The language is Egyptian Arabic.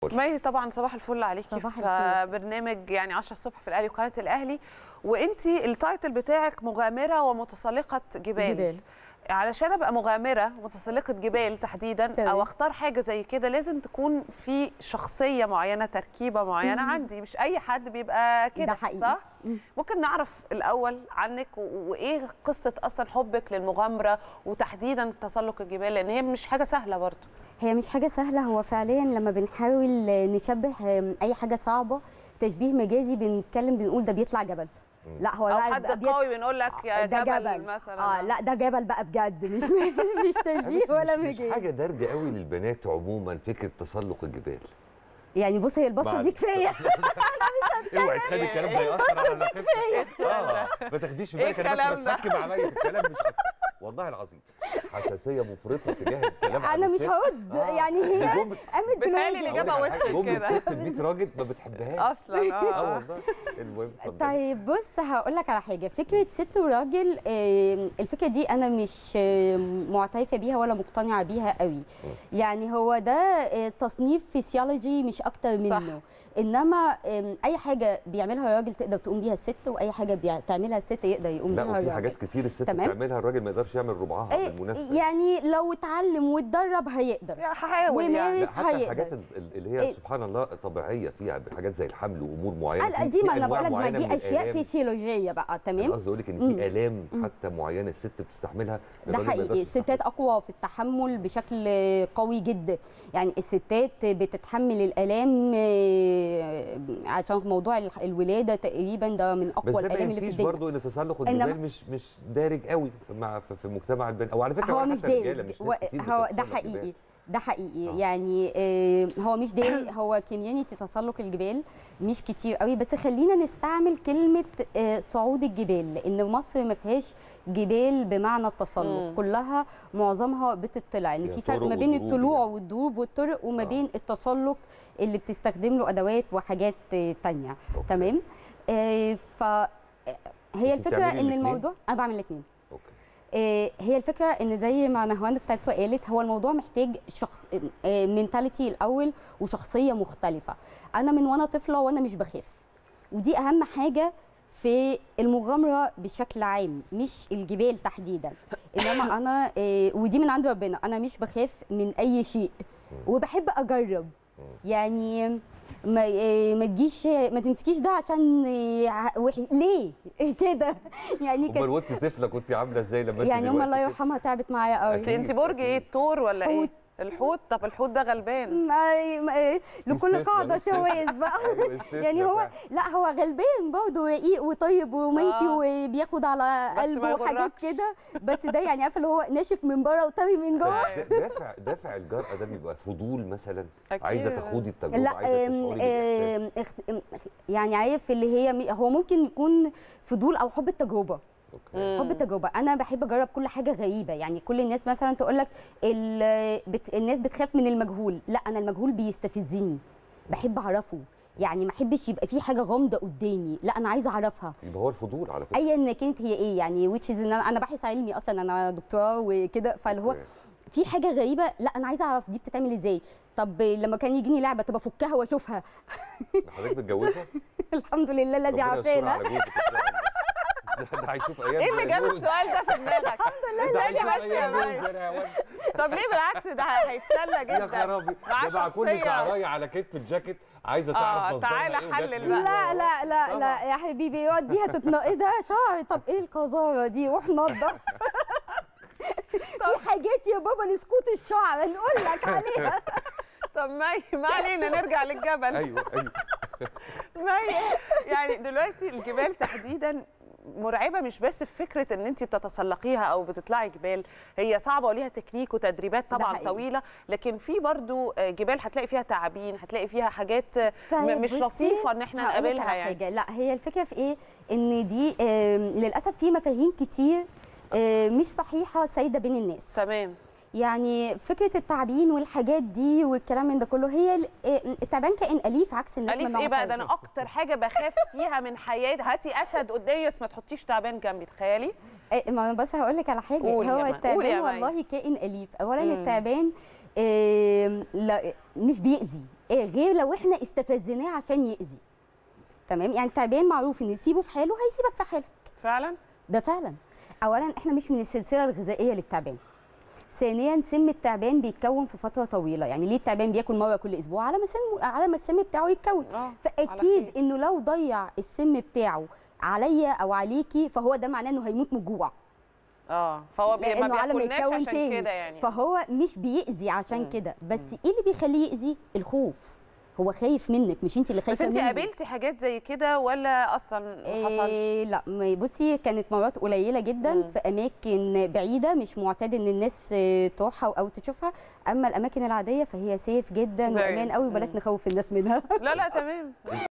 مي طبعا صباح الفل عليكي صباح في الخير. برنامج يعني 10 الصبح في الاهلي وقناه الاهلي وانت التايتل بتاعك مغامره ومتسلقه جبال, جبال. علشان ابقى مغامره متسلقه جبال تحديدا تمام. او اختار حاجه زي كده لازم تكون في شخصيه معينه تركيبه معينه عندي مش اي حد بيبقى كده ده حقيقي. صح مم. ممكن نعرف الاول عنك و- وايه قصه اصلا حبك للمغامره وتحديدا تسلق الجبال لان هي مش حاجه سهله برضه هي مش حاجة سهلة هو فعليا لما بنحاول نشبه أي حاجة صعبة تشبيه مجازي بنتكلم بنقول ده بيطلع جبل لا هو او بقى حد بقى بيط- قوي بنقول لك يا ده جبل, جبل مثلا اه لا ده جبل بقى بجد مش مش تشبيه مش- ولا مش, مش مجاز حاجه دارجه قوي للبنات عموما فكره تسلق الجبال يعني بص هي البصة مع- دي كفاية اوعي تخلي الكلام ده ياثر على نفسك اه ما تاخديش في إيه بالك انا الكلام بس ده؟ بتفكم عليا في الكلام مش أكتر. والله العظيم حساسيه مفرطه تجاه الكلام عن أنا مش الست. هرد آه. يعني هي جملة- قامت بتهيألي بالواجب الإجابة أقول لك على حاجة، وصلت جملة كده. ست 100 راجل ما بتحبهاش اصلا اه اه والله المهم اتفضلي. طيب بص هقول لك على حاجه فكره ست وراجل آه، الفكره دي انا مش آه، معترفه بيها ولا مقتنعه بيها قوي يعني هو ده آه، تصنيف فيسيولوجي مش اكتر صح. منه انما آم، اي حاجه بيعملها الراجل تقدر تقوم بيها الست واي حاجه بتعملها الست يقدر يقوم لا بيها وفي الراجل حاجات كتير الست تمام. بتعملها الراجل ما يقدرش يعمل ربعها إيه، بالمناسبه يعني لو اتعلم واتدرب هيقدر يعني هحاول يعني ومارس لا حتى هيقدر. الحاجات ال- اللي هي إيه. سبحان الله طبيعيه فيها حاجات زي الحمل وامور معينه لا في- دي في ما انا أنواع بقول لك ما معينة من دي اشياء الآلام. فيسيولوجيه بقى انا تمام قصدي اقول لك ان مم. في الام حتى معينه الست بتستحملها ده الراجل ما حقيقي يقدرش الستات يستحملها. اقوى في التحمل بشكل قوي جدا يعني الستات بتتحمل الالام آه، عشان موضوع الح- الولاده تقريبا ده من بس اقوى ده ما الالام اللي في ينفيش الدنيا برضه ان تسلق إنما- الجبال مش مش دارج قوي مع في في مجتمع البنات او على فكره هو ولا مش حتى الرجالة، دارج مش هو ناس كتير هو ده بتتسلق حقيقي الجبال. ده حقيقي آه. يعني آه، هو مش دارج هو كوميونتي تسلق الجبال مش كتير قوي بس خلينا نستعمل كلمه آه، صعود الجبال لان مصر ما فيهاش جبال بمعنى التسلق مم. كلها معظمها بتطلع ان فيها في فرق طرق ما بين ودروب الطلوع يعني. والدروب والطرق وما آه. بين التسلق اللي بتستخدم له ادوات وحاجات آه، تانية أوكي. تمام آه، ف آه، هي أنت الفكره بتعملي ان الاتنين؟ الموضوع انا بعمل الاثنين اوكي آه، هي الفكره ان زي ما نهواند بتاعته قالت هو الموضوع محتاج شخص منتاليتي الاول وشخصيه مختلفه انا من وانا طفله وانا مش بخاف ودي اهم حاجه في المغامره بشكل عام مش الجبال تحديدا انما انا آه، ودي من عند ربنا انا مش بخاف من اي شيء وبحب اجرب يعني ما آه، ما تجيش ما تمسكيش ده عشان آه، ع- وح- ليه كده يعني كانت امال وانت طفله كنت عامله ازاي لما انت يعني ام دلوقتي الله كده؟ يرحمها تعبت معايا انت قوي انت برج ايه الثور ولا ايه حوت. الحوت طب الحوت ده غلبان ما- ما- لكل استثنى، قاعده استثنى. شواذ بقى أيوة، استثنى يعني هو فعلا. لا هو غلبان برضه رقيق وطيب ورومانسي آه. وبياخد على بس ما قلبه وحاجات يغركش. كده بس ده يعني عارفه اللي هو ناشف من بره وطري من جوه د- دافع دافع الجرأة ده بيبقى فضول مثلا أكيد. عايزه تاخدي التجربه لا عايزه آم، تشعري بالإحساس. آم، اخت- آم، يعني عارف اللي هي مي- هو ممكن يكون فضول او حب التجربه اوكي حب التجربه انا بحب اجرب كل حاجه غريبه يعني كل الناس مثلا تقول لك بت... الناس بتخاف من المجهول لا انا المجهول بيستفزني بحب اعرفه يعني ما احبش يبقى في حاجه غامضه قدامي لا انا عايزه اعرفها يبقى هو الفضول على فكره ايا كانت هي ايه يعني which is ان انا أنا باحث علمي اصلا انا دكتوراه وكده فاللي هو أوكي. في حاجه غريبه لا انا عايزه اعرف دي بتتعمل ازاي طب لما كان يجيني لعبه طب افكها واشوفها حضرتك متجوزه الحمد لله الذي ربنا يستر عافانا على جوزك إن شاء الله. ده ده هيشوف ايام ايه اللي جاب جوز. السؤال ده في دماغك الحمد لله ده ثانيه هيشوف بس يا أيام مي جوز أنا يا ولد. طب ليه بالعكس ده هيتسلى يا جدا خرابي معاه ده مع كل شخصية. شعرايه على كتف الجاكيت عايزه آه، تعرف مصدرها تعالى إيه وجت حلل منين. بقى. لا لا لا لا يا حبيبي يقعد دي هتتنقضها شعر طب ايه القذاره دي روح نضف في حاجات يا بابا لسكوت الشعر نقول لك عليها طب مي ما علينا نرجع للجبل ايوه ايوه مي يعني دلوقتي الجبال تحديدا مرعبه مش بس في فكره ان انت بتتسلقيها او بتطلعي جبال هي صعبه وليها تكنيك وتدريبات ده طبعا حقيقي. طويله لكن في برضو آه، جبال هتلاقي فيها تعابين هتلاقي فيها حاجات آه، م- طيب مش بصي، لطيفه ان احنا هقولك نقابلها على يعني حاجة. لا هي الفكره في ايه ان دي آم، للاسف في مفاهيم كتير آم، مش صحيحه سايده بين الناس تمام يعني فكره التعبين والحاجات دي والكلام من ده كله هي ال- آه، التعبان كائن اليف عكس الناس اليف ما ايه بقى ده انا معترفة. اكتر حاجه بخاف فيها من حياتي هاتي اسد قدامي بس ما تحطيش تعبان جنبي تخيلي إيه، ما انا بس هقول لك على حاجه قولي يا هو مي، قولي يا التعبان مي. والله كائن اليف اولا مم. التعبان آم، لا مش بيأذي آه، غير لو احنا استفزناه عشان يأذي تمام يعني التعبان معروف ان سيبه في حاله هيسيبك في حالك فعلا ده فعلا اولا احنا مش من السلسله الغذائيه للتعبان ثانيا سم التعبان بيتكون في فتره طويله يعني ليه التعبان بياكل مره كل اسبوع على ما سن على ما السم بتاعه يتكون اه على فاكيد خير. انه لو ضيع السم بتاعه عليا او عليكي فهو ده معناه انه هيموت من الجوع اه فهو بي... ما لأنه على ما بياكلناش يتكون عشان تاني. كده يعني فهو مش بيأذي عشان مم. كده بس ايه اللي بيخليه يأذي الخوف هو خايف منك مش انت اللي بس خايفه انت منه قابلتي حاجات زي كده ولا اصلا ما حصلش إيه لا ما- بصي كانت مرات قليله جدا مم. في اماكن بعيده مش معتاد ان الناس آه، تروحها او تشوفها اما الاماكن العاديه فهي سيف جدا Very. وامان قوي مم. وبلاش نخوف الناس منها لا لا تمام